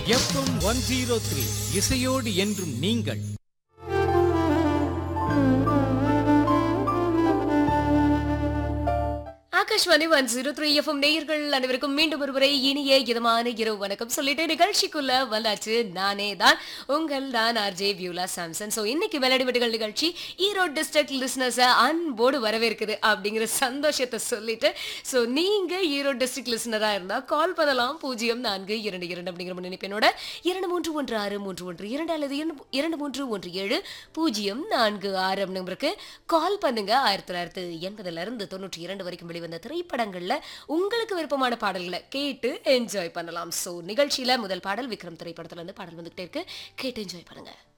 FM one zero three இசையோடு என்றும் நீங்கள் Akashvani one zero three FM நேயர்கள் அனைவருக்கும் மீண்டும் ஒருமுறை இனிய இதமான இரவு வணக்கம் சொல்லிட்டு நிகழ்ச்சிக்குள்ள வந்தாச்சு நானே தான் உங்கள் தான் ஆர்ஜே வியூலா சாம்சன் ஸோ இன்னைக்கு மெலடி வெட்டுகள் நிகழ்ச்சி ஈரோடு டிஸ்ட்ரிக்ட் லிஸ்னஸை அன்போடு வரவேற்குது அப்படிங்கிற சந்தோஷத்தை சொல்லிட்டு ஸோ நீங்க ஈரோடு டிஸ்ட்ரிக்ட் லிஸ்னரா இருந்தா கால் பண்ணலாம் பூஜ்ஜியம் நான்கு இரண்டு இரண்டு அப்படிங்கிற முன்னிணைப்பினோட இரண்டு மூன்று ஒன்று ஆறு மூன்று ஒன்று இரண்டு அல்லது இரண்டு- இரண்டு மூன்று ஒன்று ஏழு பூஜ்ஜியம் நான்கு ஆறு அப்படிங்கிறதுக்கு கால் பண்ணுங்க ஆயிரத்தி தொள்ளாயிரத்து எண்பதுல இருந்து தொண்ணூற்றி இரண்டு வரைக்கும் வெளிவந்த திரைப்படங்கள்ல உங்களுக்கு விருப்பமான பாடல்களை கேட்டு என்ஜாய் பண்ணலாம் சோ நிகழ்ச்சியில முதல் பாடல் விக்ரம் திரைப்படத்துல இருந்து பாடல் வந்துகிட்டே இருக்கு கேட்டு என்ஜாய் பண்ணுங்க